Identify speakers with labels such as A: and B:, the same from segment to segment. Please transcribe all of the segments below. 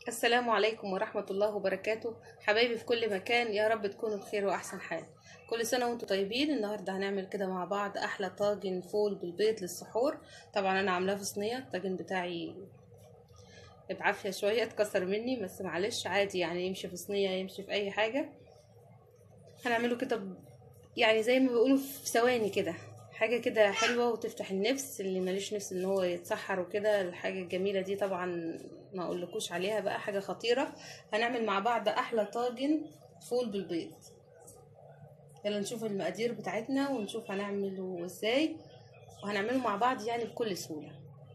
A: السلام عليكم ورحمة الله وبركاته حبايبي في كل مكان يا رب تكونوا بخير وأحسن حال كل سنة وانتم طيبين النهاردة هنعمل كده مع بعض أحلى طاجن فول بالبيض للسحور طبعا أنا عاملاه في صينية الطاجن بتاعي بعافية شوية اتكسر مني بس معلش عادي يعني يمشي في صينية يمشي في أي حاجة هنعمله كده ب- يعني زي ما بيقولوا في ثواني كده حاجة كده حلوة وتفتح النفس اللي ماليش نفس ان هو يتسحر وكده الحاجة الجميلة دي طبعا ما اقولكوش عليها بقى حاجة خطيرة هنعمل مع بعض احلى طاجن فول بالبيض يلا نشوف المقادير بتاعتنا ونشوف هنعمله ازاي وهنعمله مع بعض يعني بكل سهولة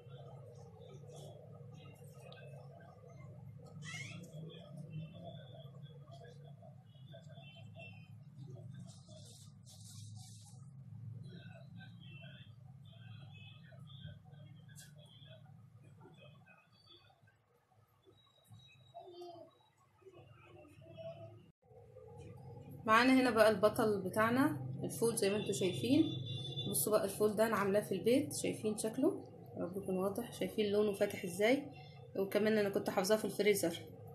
A: معانا هنا بقى البطل بتاعنا الفول زي ما انتم شايفين بصوا بقى الفول ده انا عاملاه في البيت شايفين شكله يا رب يكون واضح شايفين لونه فاتح ازاي وكمان انا كنت حافظاه في الفريزر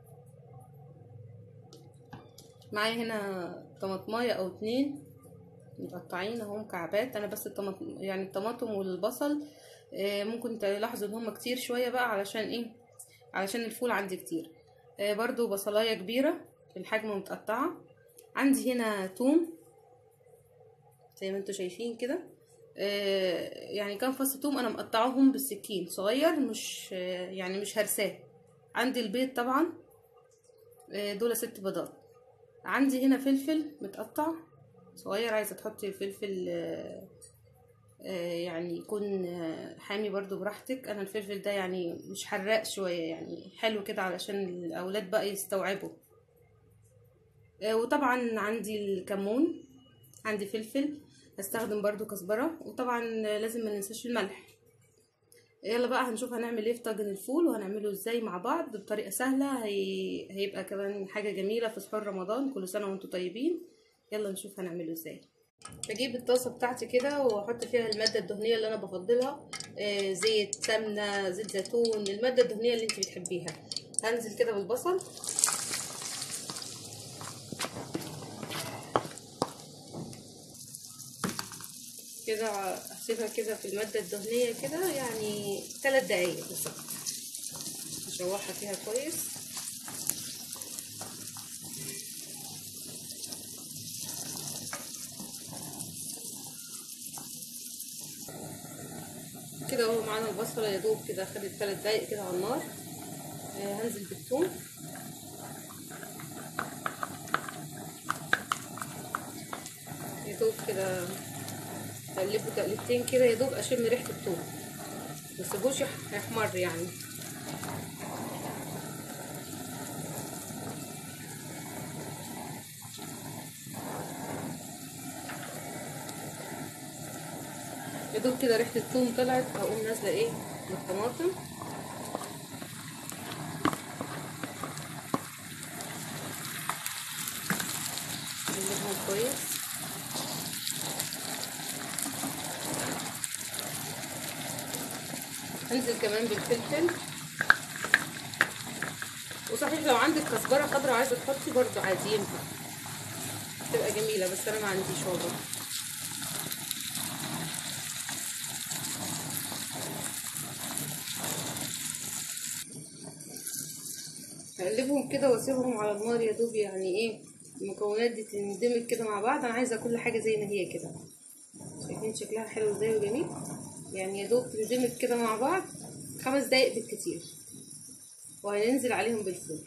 A: معايا هنا طماطمايه او اتنين مقطعين اهو مكعبات انا بس الطماط يعني الطماطم والبصل آه، ممكن تلاحظوا ان هم كتير شويه بقى علشان ايه علشان الفول عندي كتير آه، برضو بصلايه كبيره في الحجم متقطعه عندي هنا توم زي ما انتوا شايفين كده آه، يعني كام فص توم انا مقطعهم بالسكين صغير مش آه، يعني مش هرساه عندي البيض طبعا آه، دول ست بيضات عندي هنا فلفل متقطع صغير عايزه تحطي فلفل آه، آه، يعني يكون آه، حامي برضو براحتك انا الفلفل ده يعني مش حراق شويه يعني حلو كده علشان الاولاد بقى يستوعبوا آه، وطبعا عندي الكمون عندي فلفل هستخدم برضو كزبرة وطبعا لازم ما ننساش الملح يلا بقى هنشوف هنعمل ايه في طاجن الفول وهنعمله ازاي مع بعض بطريقة سهلة هي... هيبقى كمان حاجة جميلة في سحور رمضان كل سنة وانتم طيبين يلا نشوف هنعمله ازاي بجيب الطاسة بتاعتي كده واحط فيها المادة الدهنية اللي انا بفضلها آه زيت سمنة زيت زيتون المادة الدهنية اللي انت بتحبيها هنزل كده بالبصل كده هسيبها كده في المادة الدهنية كده يعني ثلاث دقايق بالظبط هشوحها فيها كويس كده اهو معانا البصلة يا دوب كده خدت ثلاث دقايق كده على النار آه هنزل بالثوم يا دوب كده تقلبه تقلبتين كده يا دوب اشم ريحه الثوم ما تسيبوش يحمر يعني يا دوب كده ريحه الثوم طلعت هقوم نازله ايه بالطماطم نقلبهم كويس انزل كمان بالفلفل وصحيح لو عندك كزبره خضراء عايزه تحطي برضو عادي ينفع تبقى جميله بس انا ما عنديش والله هقلبهم كده واسيبهم على النار يا دوب يعني ايه المكونات دي تندمج كده مع بعض انا عايزه كل حاجه زي ما هي كده شايفين شكلها حلو ازاي وجميل يعني يا دوب تندمج كده مع بعض خمس دقايق بالكتير وهننزل عليهم بالفول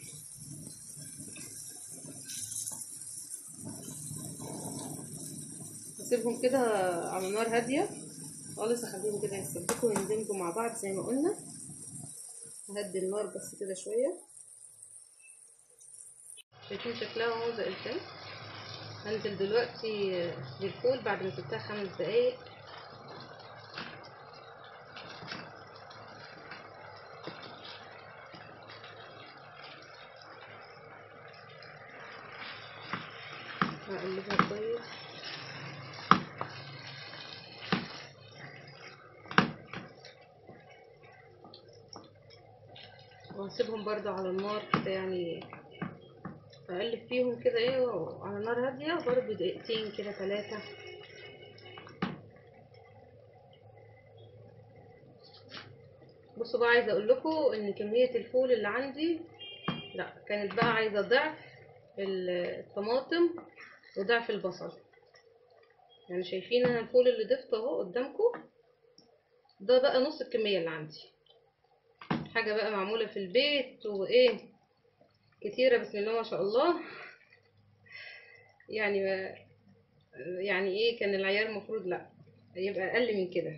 A: هسيبهم كده على نار هادية خالص اخليهم كده يتسبكوا ويندمجوا مع بعض زي ما قلنا ههدي النار بس كده شوية شايفين شكلها اهو زي الفل هنزل دلوقتي بالفول بعد ما سبتها خمس دقايق هقلبها كويس وهسيبها واسيبهم برضو على النار كده يعني اقلب فيهم كده ايه على نار هاديه برضو دقيقتين كده ثلاثه بصوا بقى عايزه اقول لكم ان كميه الفول اللي عندي لا كانت بقى عايزه ضعف الطماطم وضعف البصل يعني شايفين انا الفول اللي ضفته اهو قدامكم ده بقى نص الكميه اللي عندي حاجه بقى معموله في البيت وايه كتيره بسم الله ما شاء الله يعني يعني ايه كان العيار المفروض لا يبقى اقل من كده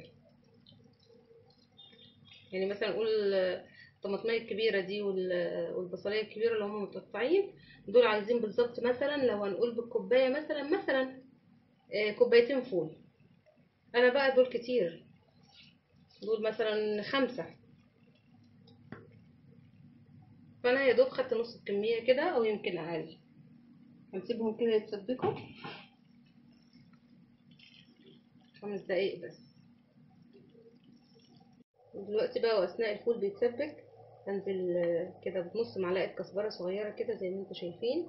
A: يعني مثلا نقول الطماطميه الكبيره دي والبصليه الكبيره اللي هم متقطعين دول عايزين بالظبط مثلا لو هنقول بالكوبايه مثلا مثلا كوبايتين فول انا بقى دول كتير دول مثلا خمسة فانا يا دوب خدت نص الكميه كده او يمكن اقل هنسيبهم كده يتسبكوا خمس دقايق بس ودلوقتي بقى واثناء الفول بيتسبك هنزل كده بنص معلقه كزبره صغيره كده زي ما انتم شايفين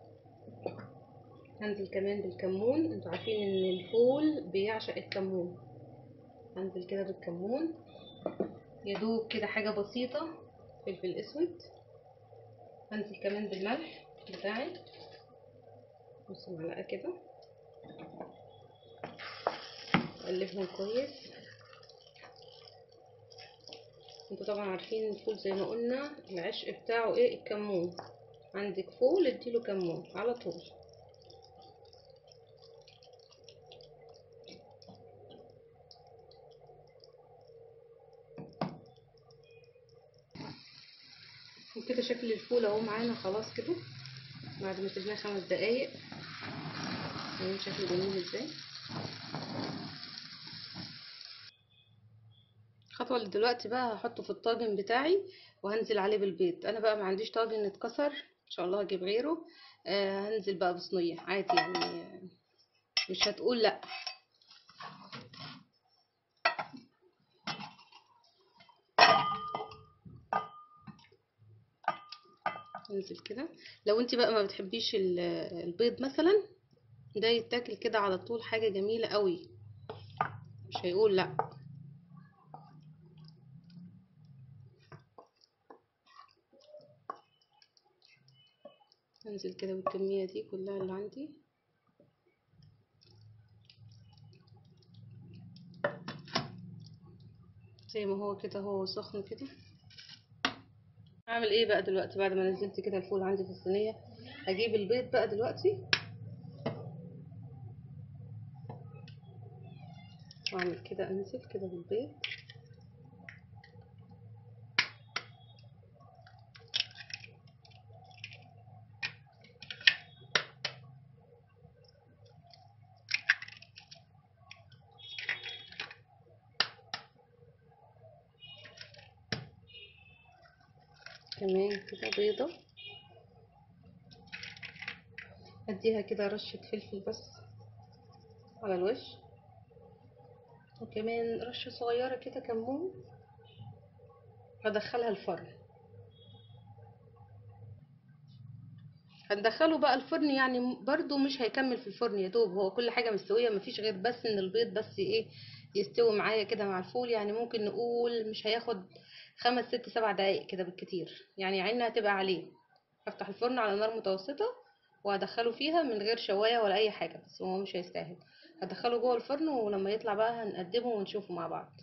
A: هنزل كمان بالكمون انتوا عارفين ان الفول بيعشق الكمون هنزل كده بالكمون يا دوب كده حاجه بسيطه فلفل اسود هنزل كمان بالملح بتاعي نص معلقه كده اقلبهم كويس انتوا طبعا عارفين الفول زي ما قلنا العشق بتاعه ايه الكمون عندك فول اديله كمون على طول وكده شكل الفول اهو معانا خلاص كده بعد ما سيبناه خمس دقايق شايفين شكله جميل ازاي الخطوه اللي دلوقتي بقى هحطه في الطاجن بتاعي وهنزل عليه بالبيض انا بقى ما عنديش طاجن اتكسر ان شاء الله هجيب غيره آه هنزل بقى بصينيه عادي يعني مش هتقول لا انزل كده لو انت بقى ما بتحبيش البيض مثلا ده يتاكل كده على طول حاجه جميله قوي مش هيقول لا انزل كده بالكميه دي كلها اللي عندي زي ما هو كده هو سخن كده هعمل ايه بقى دلوقتي بعد ما نزلت كده الفول عندي في الصينيه هجيب البيض بقى دلوقتي واعمل كده انزل كده بالبيض كمان كده بيضة اديها كده رشة فلفل بس على الوش وكمان رشة صغيرة كده كمون هدخلها الفرن هندخله بقى الفرن يعني برضو مش هيكمل في الفرن يا دوب هو كل حاجة مستوية مفيش غير بس ان البيض بس ايه يستوي معايا كده مع الفول يعني ممكن نقول مش هياخد خمس ست سبع دقايق كده بالكتير يعني عينها هتبقى عليه هفتح الفرن على نار متوسطة وهدخله فيها من غير شواية ولا اي حاجة بس هو مش هيستاهل هدخله جوه الفرن ولما يطلع بقى هنقدمه ونشوفه مع بعض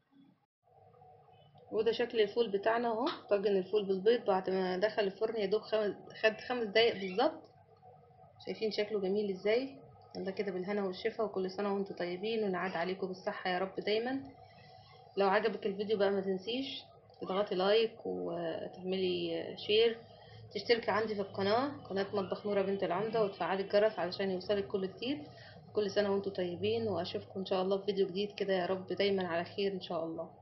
A: وده شكل الفول بتاعنا اهو طاجن الفول بالبيض بعد ما دخل الفرن يا دوب خمس خد خمس دقايق بالظبط شايفين شكله جميل ازاي يلا كده بالهنا والشفا وكل سنه وانتم طيبين ونعاد عليكم بالصحه يا رب دايما لو عجبك الفيديو بقى ما تنسيش تضغطي لايك وتعملي شير تشتركي عندي في القناه قناه مطبخ نوره بنت العمده وتفعلي الجرس علشان يوصلك كل جديد كل سنه وانتم طيبين واشوفكم ان شاء الله في فيديو جديد كده يا رب دايما على خير ان شاء الله